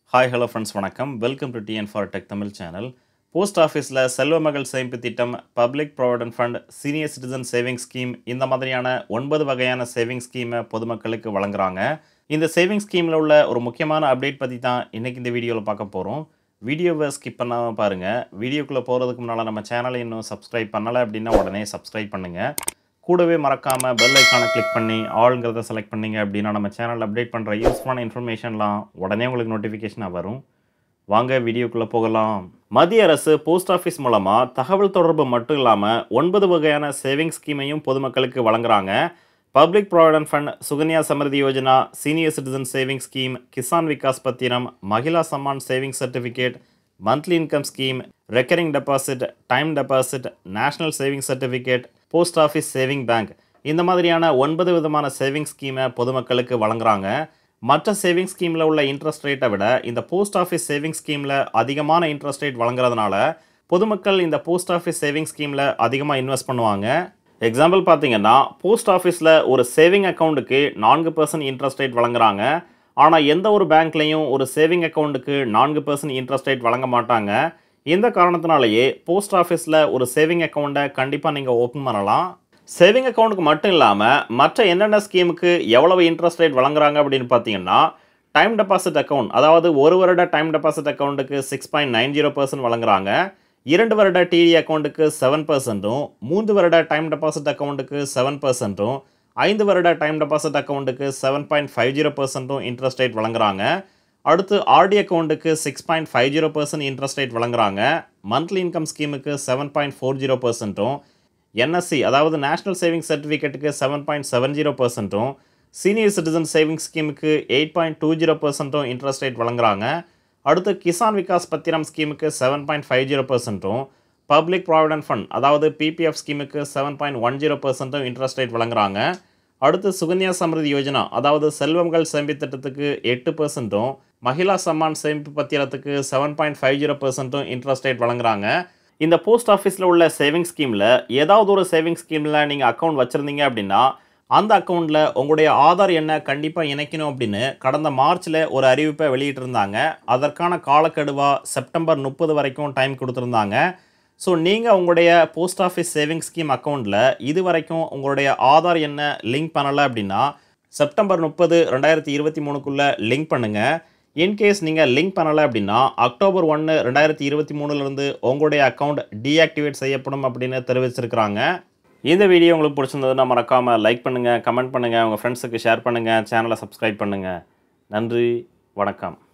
hi hello friends வணக்கம் welcome to TN for tech Tamil channel post ஆஃபீஸில் செல்வ மகள் சேமிப்பு திட்டம் public provident fund senior citizen savings scheme இந்த மாதிரியான ஒன்பது வகையான சேவிங்ஸ் ஸ்கீமை பொதுமக்களுக்கு வழங்குறாங்க இந்த சேவிங்ஸ் ஸ்கீமில் உள்ள ஒரு முக்கியமான அப்டேட் பற்றி தான் இன்றைக்கி இந்த வீடியோவில் பார்க்க போகிறோம் வீடியோவை ஸ்கிப் பண்ணாமல் பாருங்கள் வீடியோக்குள்ளே போகிறதுக்கு முன்னால் நம்ம சேனலை இன்னும் சப்ஸ்கிரைப் பண்ணலை அப்படின்னா உடனே சப்ஸ்கிரைப் பண்ணுங்கள் கூடவே மறக்காமல் பெல் ஐக்கானை கிளிக் பண்ணி ஆளுங்கிறத செலக்ட் பண்ணீங்க அப்படின்னா நம்ம சேனல் அப்டேட் பண்ணுற யூஸ்ஃபுல்லான இன்ஃபர்மேஷன்லாம் உடனே உங்களுக்கு நோட்டிஃபிகேஷனாக வரும் வாங்க வீடியோக்குள்ளே போகலாம் மத்திய அரசு போஸ்ட் ஆஃபீஸ் மூலமாக தகவல் தொடர்பு மட்டும் இல்லாமல் ஒன்பது வகையான சேவிங்ஸ் ஸ்கீமையும் பொதுமக்களுக்கு வழங்குறாங்க public provident fund Sukanya Samriddhi Yojana senior citizen savings scheme Kisan Vikas பத்திரம் Mahila Samman savings certificate monthly income scheme recurring deposit time deposit national saving certificate post office saving bank இந்த மாதிரியான ஒன்பது விதமான சேவிங் ஸ்கீமை பொதுமக்களுக்கு வழங்குறாங்க மற்ற சேவிங் ஸ்கீமில் உள்ள இன்ட்ரெஸ்ட் ரேட்டை விட இந்த போஸ்ட் ஆஃபீஸ் சேவிங் ஸ்கீமில் அதிகமான இன்ட்ரெஸ்ட் ரேட் வழங்குறதுனால பொதுமக்கள் இந்த போஸ்ட் ஆஃபீஸ் சேவிங் ஸ்கீமில் அதிகமாக இன்வெஸ்ட் பண்ணுவாங்க எக்ஸாம்பிள் பார்த்தீங்கன்னா போஸ்ட் ஆஃபீஸில் ஒரு சேவிங் அக்கௌண்ட்டுக்கு நான்கு பர்சன்ட் இன்ட்ரெஸ்ட் ரேட் வழங்குறாங்க ஆனால் எந்த ஒரு பேங்க்லேயும் ஒரு சேவிங் அக்கௌண்ட்டுக்கு நான்கு பர்சன்ட் இன்ட்ரெஸ்ட் ரேட் வழங்க மாட்டாங்க இந்த காரணத்தினாலேயே போஸ்ட் ஆஃபீஸில் ஒரு சேவிங் அக்கௌண்ட்டை கண்டிப்பாக நீங்கள் ஓப்பன் பண்ணலாம் சேவிங் அக்கௌண்ட்டுக்கு மட்டும் இல்லாமல் மற்ற என்னென்ன ஸ்கீமுக்கு எவ்வளவு இன்ட்ரெஸ்ட் ரேட் வழங்குறாங்க அப்படின்னு பார்த்தீங்கன்னா டைம் டெபாசிட் அக்கௌண்ட் அதாவது ஒரு வருட டைம் டெபாசிட் அக்கௌண்ட்டுக்கு six point nine zero percent வழங்குறாங்க இரண்டு வருட டிடி அக்கௌண்ட்டுக்கு செவன் பர்சன்ட்டும் மூன்று வருட டைம் டெபாசிட் அக்கௌண்ட்டுக்கு செவன் பர்சன்ட்டும் ஐந்து வருட டைம் டெபாசிட் அக்கௌண்ட்டுக்கு செவன் பாயிண்ட் ஃபைவ் ஜீரோ பர்சன்ட்டும் இன்ட்ரெஸ்ட் ரேட் வழங்குறாங்க அடுத்து ஆர்டி அக்கௌண்ட்டுக்கு six point five zero percent interest rate வழங்குறாங்க மந்த்லி இன்கம் ஸ்கீமுக்கு செவன் பாயிண்ட் ஃபோர் ஜீரோ பர்சன்ட்டும் என்எஸ்சி அதாவது நேஷனல் சேவிங்ஸ் சர்டிஃபிகேட்டுக்கு செவன் பாயிண்ட் செவன் ஜீரோ பர்சன்ட்டும் சீனியர் சிட்டிசன் சேவிங்ஸ் ஸ்கீமுக்கு எயிட் பாயிண்ட் டூ ஜீரோ பர்சன்ட்டும் இன்ட்ரெஸ்ட் ரேட் வழங்குறாங்க அடுத்து கிசான் விகாஸ் பத்திரம் ஸ்கீமுக்கு செவன் பாயிண்ட் ஃபைவ் ஜீரோ பர்சன்ட்டும் பப்ளிக் ப்ராவிடன்ட் ஃபண்ட் அதாவது பிபிஎஃப் ஸ்கீமுக்கு செவன் பாயிண்ட் ஒன் ஜீரோ பர்சன்ட்டும் இன்ட்ரெஸ்ட் ரேட் வழங்குறாங்க அடுத்து சுகன்யா சமிருதி யோஜனா அதாவது செல்வங்கள் சேமிப்பு திட்டத்துக்கு எட்டு பர்சன்ட்டும் மகிழா சம்மான் சேமிப்பு பத்திரத்துக்கு செவன் பாயிண்ட் ஃபைவ் ஜீரோ பர்சன்ட்டும் இன்ட்ரெஸ்ட் ரேட் வழங்குறாங்க இந்த போஸ்ட் ஆஃபீஸில் உள்ள சேவிங் ஸ்கீமில் ஏதாவது ஒரு சேவிங் ஸ்கீமில் நீங்கள் அக்கௌண்ட் வச்சுருந்தீங்க அப்படின்னா அந்த அக்கௌண்ட்டில் உங்களுடைய ஆதார் எண்ணை கண்டிப்பாக இணைக்கணும் அப்படின்னு கடந்த மார்ச்சில் ஒரு அறிவிப்பை வெளியிட்டிருந்தாங்க அதற்கான காலக்கெடுவாக செப்டம்பர் முப்பது வரைக்கும் டைம் கொடுத்துருந்தாங்க ஸோ நீங்கள் உங்களுடைய போஸ்ட் ஆஃபீஸ் சேவிங் ஸ்கீம் அக்கௌண்ட்டில் இது வரைக்கும் உங்களுடைய ஆதார் எண்ணை லிங்க் பண்ணலை அப்படின்னா செப்டம்பர் முப்பது ரெண்டாயிரத்தி இருபத்தி மூணுக்குள்ளே லிங்க் பண்ணுங்கள் இன்கேஸ் நீங்கள் லிங்க் பண்ணலை அப்படின்னா அக்டோபர் ஒன்று ரெண்டாயிரத்தி இருபத்தி மூணுலேருந்து உங்களுடைய அக்கௌண்ட் டீஆக்டிவேட் செய்யப்படும் அப்படின்னு தெரிவிச்சிருக்கிறாங்க இந்த வீடியோ உங்களுக்கு பிடிச்சிருந்ததுன்னா மறக்காமல் லைக் பண்ணுங்கள் கமெண்ட் பண்ணுங்கள் உங்கள் ஃப்ரெண்ட்ஸுக்கு ஷேர் பண்ணுங்கள் சேனலை சப்ஸ்கிரைப் பண்ணுங்கள் நன்றி வணக்கம்